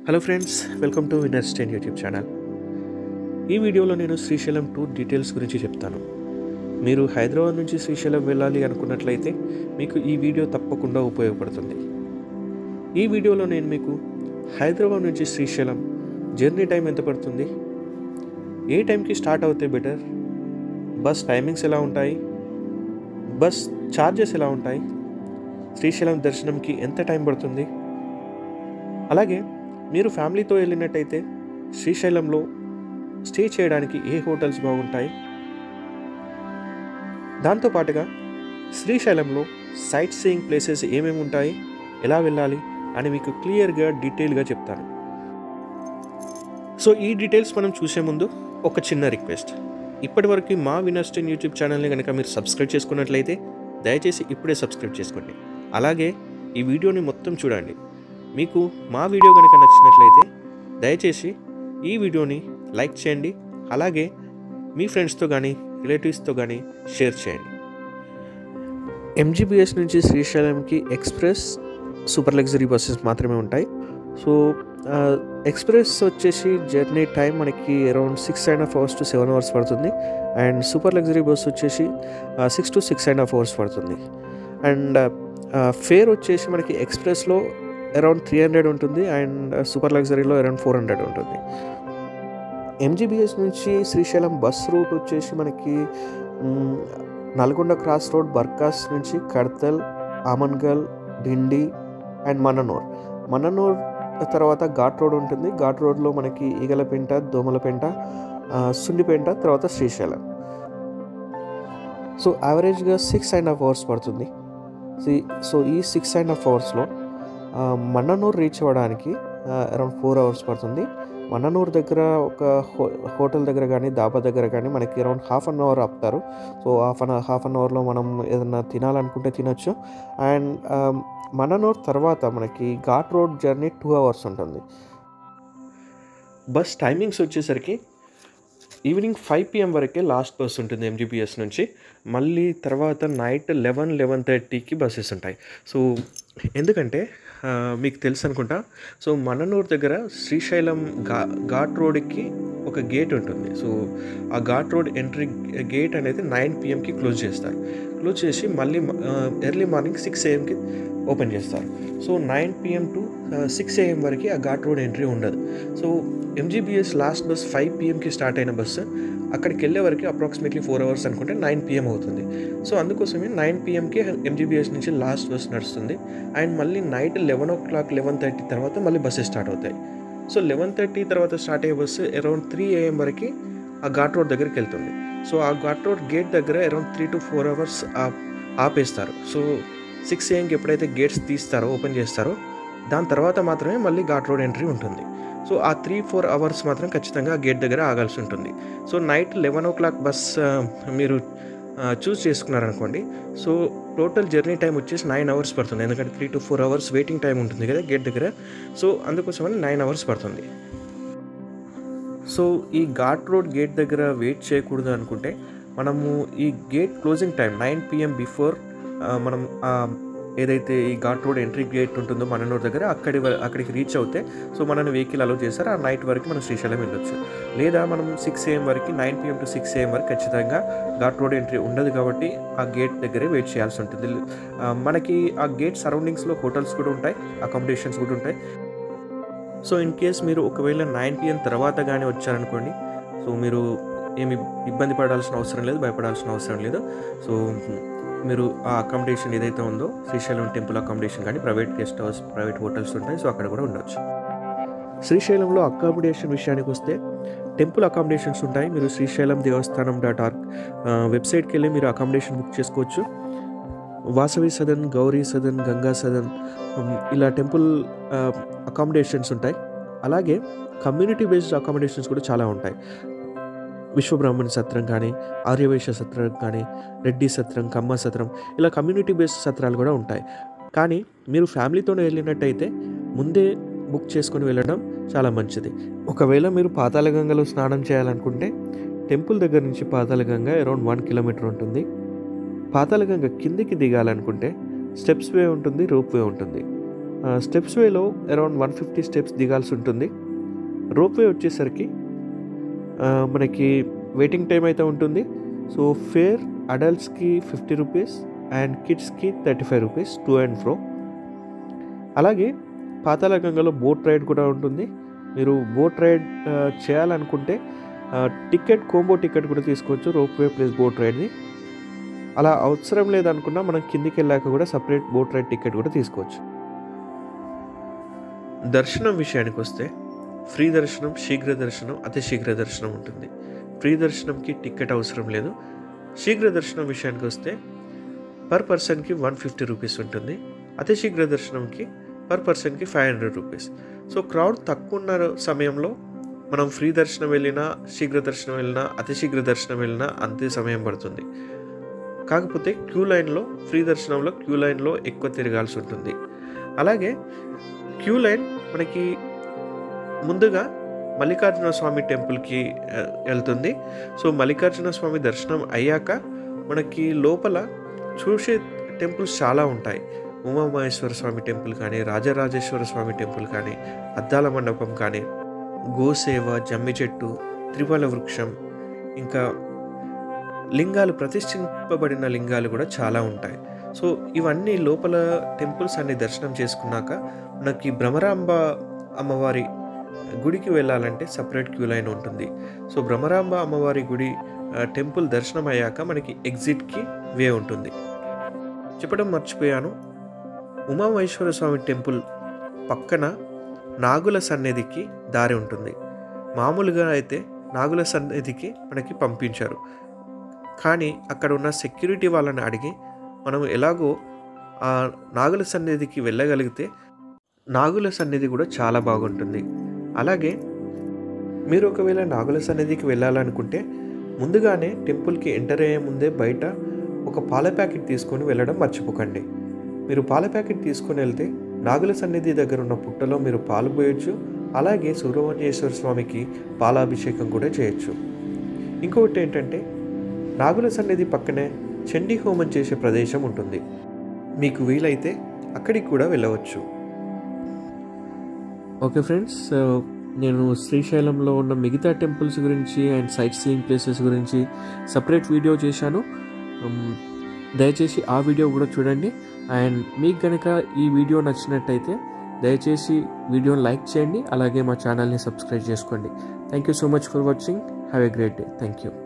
hello friends welcome to winner స్టేన్ YouTube channel ఈ వీడియోలో నేను శ్రీశైలం టూర్ డీటెయిల్స్ గురించి చెప్తాను మీరు హైదరాబాద్ నుంచి శ్రీశైలం వెళ్ళాలి అనుకున్నట్లయితే మీకు ఈ వీడియో తప్పకుండా ఉపయోగపడుతుంది ఈ వీడియోలో నేను మీకు హైదరాబాద్ నుంచి శ్రీశైలం జర్నీ టైం ఎంత పడుతుంది ఏ టైంకి స్టార్ట్ అవుతే బెటర్ బస్ టైమింగ్స్ ఎలా ఉంటాయి బస్ ఛార్జెస్ ఎలా ఉంటాయి శ్రీశైలం దర్శనంకి ఎంత టైం పడుతుంది అలాగే మీరు ఫ్యామిలీతో వెళ్ళినట్టయితే శ్రీశైలంలో స్టే చేయడానికి ఏ హోటల్స్ బాగుంటాయి దాంతోపాటుగా శ్రీశైలంలో సైట్ సీయింగ్ ప్లేసెస్ ఏమేమి ఉంటాయి ఎలా వెళ్ళాలి అని మీకు క్లియర్గా డీటెయిల్గా చెప్తాను సో ఈ డీటెయిల్స్ మనం చూసే ముందు ఒక చిన్న రిక్వెస్ట్ ఇప్పటివరకు మా వినర్స్టన్ యూట్యూబ్ ఛానల్ని కనుక మీరు సబ్స్క్రైబ్ చేసుకున్నట్లయితే దయచేసి ఇప్పుడే సబ్స్క్రైబ్ చేసుకోండి అలాగే ఈ వీడియోని మొత్తం చూడండి మీకు మా వీడియో కనుక నచ్చినట్లయితే దయచేసి ఈ వీడియోని లైక్ చేయండి అలాగే మీ ఫ్రెండ్స్తో కానీ రిలేటివ్స్తో కానీ షేర్ చేయండి ఎంజీబీఎస్ నుంచి శ్రీశైలంకి ఎక్స్ప్రెస్ సూపర్ లగ్జరీ బస్సెస్ మాత్రమే ఉంటాయి సో ఆ, ఎక్స్ప్రెస్ వచ్చేసి జర్నీ టైం మనకి around six and half hours to seven hours పడుతుంది అండ్ సూపర్ లగ్జరీ బస్ వచ్చేసి six to six and half hours పడుతుంది అండ్ ఫేర్ వచ్చేసి మనకి ఎక్స్ప్రెస్లో అరౌండ్ త్రీ హండ్రెడ్ ఉంటుంది and super luxury around four hundred ఉంటుంది MGBS నుంచి శ్రీశైలం బస్ రూట్ వచ్చేసి మనకి మ్, నల్గొండ క్రాస్ రోడ్ బర్కాస్ నుంచి కడ్తల్ ఆమన్గల్ డిండి అండ్ మన్ననూర్ మన్ననూర్ తర్వాత ఘాట్ రోడ్ ఉంటుంది ఘాట్ రోడ్లో మనకి ఈగలపెంట దోమలపెంట ఆ, సుండిపెంట తర్వాత శ్రీశైలం సో యావరేజ్గా సిక్స్ అండ్ హాఫ్ అవర్స్ పడుతుంది సి- సో ఈ సిక్స్ అండ్ హాఫ్ అవర్స్లో మన్ననూరు రీచ్ అవ్వడానికి అరౌండ్ ఫోర్ అవర్స్ పడుతుంది మన్ననూరు దగ్గర ఒక హో హోటల్ దగ్గర కానీ దాబా దగ్గర కానీ మనకి అరౌండ్ హాఫ్ అన్ అవర్ ఆపుతారు so half an half an అవర్లో మనం ఏదైనా తినాలనుకుంటే తినొచ్చు అండ్ మన్ననూరు తర్వాత మనకి ghat road journey two hours ఉంటుంది బస్ టైమింగ్స్ వచ్చేసరికి ఈవినింగ్ ఫైవ్ పిఎం వరకే లాస్ట్ బస్ ఉంటుంది ఎంజీబీఎస్ నుంచి మళ్ళీ తర్వాత నైట్ లెవెన్ లెవెన్ థర్టీకి బస్సెస్ ఉంటాయి సో ఎందుకంటే ఆ, మీకు తెలుసు అనుకుంటా సో మన్ననూరు దగ్గర శ్రీశైలం ఘా ఘాట్ రోడ్కి ఒక గేట్ ఉంటుంది సో ఆ ఘాట్ రోడ్ ఎంట్రీ గేట్ అనేది నైన్ పిఎంకి క్లోజ్ చేస్తారు క్లోజ్ చేసి మళ్ళీ ఎర్లీ మార్నింగ్ సిక్స్ ఏఎంకి ఓపెన్ చేస్తారు so nine PM to six AM వరకు ఆ ఘాట్ రోడ్ ఎంట్రీ ఉండదు so MGBS last bus five పిఎంకి స్టార్ట్ అయిన బస్సు అక్కడికి వెళ్ళే వరకు అప్రాక్సిమేట్లీ ఫోర్ అవర్స్ అనుకుంటే నైన్ పిఎం అవుతుంది సో అందుకోసమే నైన్ పిఎంకి ఎంజీబీఎస్ నుంచి లాస్ట్ బస్ నడుస్తుంది అండ్ మళ్ళీ night eleven o'clock eleven thirty తర్వాత మళ్ళీ బస్సెస్ స్టార్ట్ అవుతాయి సో లెవెన్ థర్టీ తర్వాత స్టార్ట్ అయ్యే బస్సు అరౌండ్ త్రీ ఏఎం వరకు ఆ ఘాట్ రోడ్ దగ్గరికి వెళ్తుంది సో ఆ ఘాట్ రోడ్ గేట్ దగ్గర around three to four hours ఆపేస్తారు సో సిక్స్ ఏఎంకి ఎప్పుడైతే గేట్స్ తీస్తారో ఓపెన్ చేస్తారో దాని తర్వాత మాత్రమే మళ్ళీ ఘాట్ రోడ్ ఎంట్రీ ఉంటుంది సో ఆ త్రీ ఫోర్ అవర్స్ మాత్రం ఖచ్చితంగా గేట్ దగ్గర ఆగాల్సి ఉంటుంది so night eleven o'clock bus ఆ, మీరు choose చేసుకున్నారనుకోండి so total journey time వచ్చేసి నైన్ అవర్స్ పడుతుంది ఎందుకంటే three to four hours waiting time ఉంటుంది కదా గేట్ దగ్గర సో అందుకోసమని నైన్ అవర్స్ పడుతుంది సో ఈ ఘాట్ రోడ్ గేట్ దగ్గర వెయిట్ చేయకూడదు అనుకుంటే మనము ఈ gate closing time nine PM before మనం ఆ, ఏదైతే ఈ ఘాట్ రోడ్ ఎంట్రీ గేట్ ఉంటుందో మననూరు దగ్గర అక్కడి వ- అక్కడికి రీచ్ అవుతే సో మనని వెహికల్ అలో చేస్తారు ఆ నైట్ వరకు మనం శ్రీశైలం వెళ్ళొచ్చు లేదా మనం సిక్స్ ఏఎం వరకు nine PM to six AM వరకు ఖచ్చితంగా ఘాట్ రోడ్ ఎంట్రీ ఉండదు కాబట్టి ఆ గేట్ దగ్గరే వెయిట్ చేయాల్సి ఉంటుంది ఆ, మనకి ఆ గేట్ సరౌండింగ్స్లో హోటల్స్ కూడా ఉంటాయి అకామిడేషన్స్ కూడా ఉంటాయి సో ఇన్ కేస్ మీరు ఒకవేళ నైన్ పిఎం తర్వాత కానీ వచ్చారనుకోండి సో మీరు ఏమి ఇబ్బంది పడాల్సిన అవసరం లేదు భయపడాల్సిన అవసరం లేదు సో మీరు ఆ అకామిడేషన్ ఏదైతే ఉందో శ్రీశైలం టెంపుల్ అకామిడేషన్ కానీ private guest house private hotels ఉంటాయి సో అక్కడ కూడా ఉండొచ్చు శ్రీశైలంలో అకామిడేషన్ విషయానికి వస్తే టెంపుల్ అకామిడేషన్స్ ఉంటాయి మీరు శ్రీశైలం దేవస్థానం డాట్ ఆర్గ్ వెబ్సైట్కి వెళ్ళి మీరు అకామిడేషన్ బుక్ చేసుకోవచ్చు వాసవి సదన్ గౌరీ సదన్ గంగా సదన్ ఉమ్, ఇలా టెంపుల్ అకామిడేషన్స్ ఉంటాయి అలాగే కమ్యూనిటీ బేస్డ్ అకామిడేషన్స్ కూడా చాలా ఉంటాయి విశ్వబ్రాహ్మణ సత్రం కానీ ఆర్యవైశ్య సత్రం కానీ రెడ్డి సత్రం కమ్మ సత్రం ఇలా కమ్యూనిటీ బేస్డ్ సత్రాలు కూడా ఉంటాయి కానీ మీరు ఫ్యామిలీతోనే వెళ్ళినట్టయితే ముందే బుక్ చేసుకొని వెళ్ళడం చాలా మంచిది ఒకవేళ మీరు పాతాళగంగలో స్నానం చేయాలనుకుంటే టెంపుల్ దగ్గర నుంచి పాతాళగంగ అరౌండ్ వన్ కిలోమీటర్ ఉంటుంది పాతాళగంగ కిందికి దిగాలనుకుంటే స్టెప్స్ వే ఉంటుంది రోప్ వే ఉంటుంది స్టెప్స్ వేలో అరౌండ్ వన్ ఫిఫ్టీ స్టెప్స్ దిగాల్సి ఉంటుంది రోప్ వే వచ్చేసరికి ఆ, మనకి వెయిటింగ్ టైం అయితే ఉంటుంది సో ఫేర్ అడల్ట్స్కి ఫిఫ్టీ రూపీస్ అండ్ కిడ్స్కి thirty five rupees to and fro అలాగే పాతాళ గంగలో బోట్ రైడ్ కూడా ఉంటుంది మీరు బోట్ రైడ్ ఆ, చేయాలనుకుంటే ఆ, టికెట్ కోంబో టికెట్ కూడా తీసుకోవచ్చు రోప్ వే ప్లస్ బోట్ రైడ్ని అలా అవసరం లేదనుకున్నా మనం కిందికి వెళ్ళాక కూడా సపరేట్ బోట్ రైడ్ టికెట్ కూడా తీసుకోవచ్చు దర్శనం విషయానికి వస్తే ఫ్రీ దర్శనం శీఘ్ర దర్శనం అతి శీఘ్ర దర్శనం ఉంటుంది ఫ్రీ దర్శనంకి టికెట్ అవసరం లేదు శీఘ్ర దర్శనం విషయానికి వస్తే పర్ పర్సన్కి వన్ ఫిఫ్టీ రూపీస్ ఉంటుంది అతి శీఘ్ర దర్శనంకి పర్ పర్సన్కి five hundred rupees so crowd తక్కువ ఉన్న సమయంలో మనం ఫ్రీ దర్శనం వెళ్ళినా శీఘ్ర దర్శనం వెళ్ళినా అతి శీఘ్ర దర్శనం వెళ్ళినా అంతే సమయం పడుతుంది కాకపోతే క్యూ లైన్లో ఫ్రీ దర్శనంలో క్యూ లైన్లో ఎక్కువ తిరగాల్సి ఉంటుంది అలాగే క్యూ లైన్ మనకి ముందుగా మల్లికార్జున స్వామి టెంపుల్కి ఆ, వెళ్తుంది సో మల్లికార్జున స్వామి దర్శనం అయ్యాక మనకి లోపల చూసే టెంపుల్స్ చాలా ఉంటాయి ఉమామహేశ్వర స్వామి టెంపుల్ కానీ రాజరాజేశ్వర స్వామి టెంపుల్ కానీ అద్దాల మండపం కానీ గోసేవ జమ్మి చెట్టు త్రిఫల వృక్షం ఇంకా లింగాలు ప్రతిష్ఠింపబడిన లింగాలు కూడా చాలా ఉంటాయి సో ఇవన్నీ లోపల టెంపుల్స్ అన్ని దర్శనం చేసుకున్నాక మనకి భ్రమరాంబ అమ్మవారి గుడికి వెళ్ళాలంటే సపరేట్ క్యూ లైన్ ఉంటుంది సో భ్రమరాంబ అమ్మవారి గుడి ఆ, టెంపుల్ దర్శనం అయ్యాక మనకి ఎగ్జిట్కి వే ఉంటుంది చెప్పడం మర్చిపోయాను ఉమామహేశ్వర స్వామి టెంపుల్ పక్కన నాగుల సన్నిధికి దారి ఉంటుంది మామూలుగా అయితే నాగుల సన్నిధికి మనకి పంపించారు కానీ అక్కడ ఉన్న సెక్యూరిటీ వాళ్ళని అడిగి మనం ఎలాగో ఆ నాగుల సన్నిధికి వెళ్ళగలిగితే నాగుల సన్నిధి కూడా చాలా బాగుంటుంది అలాగే మీరు ఒకవేళ నాగుల సన్నిధికి వెళ్ళాలనుకుంటే ముందుగానే టెంపుల్కి ఎంటర్ అయ్యే ముందే బయట ఒక పాల ప్యాకెట్ తీసుకొని వెళ్ళడం మర్చిపోకండి మీరు పాల ప్యాకెట్ తీసుకొని వెళ్తే నాగుల సన్నిధి దగ్గర ఉన్న పుట్టలో మీరు పాలు పోయొచ్చు అలాగే సుబ్రహ్మణ్యేశ్వర స్వామికి పాలాభిషేకం కూడా చేయొచ్చు ఇంకొకటి ఏంటంటే నాగుల సన్నిధి పక్కనే చండీ హోమం చేసే ప్రదేశం ఉంటుంది మీకు వీలైతే అక్కడికి కూడా వెళ్ళవచ్చు ఓకే ఫ్రెండ్స్ నేను శ్రీశైలంలో ఉన్న మిగతా టెంపుల్స్ గురించి అండ్ సైట్ సీయింగ్ ప్లేసెస్ గురించి సపరేట్ వీడియో చేశాను Um, దయచేసి ఆ వీడియో కూడా చూడండి అండ్ మీకు కనుక ఈ వీడియో నచ్చినట్టయితే దయచేసి వీడియోని లైక్ చేయండి అలాగే మా ఛానల్ని సబ్స్క్రైబ్ చేసుకోండి thank you so much for watching have a great day thank you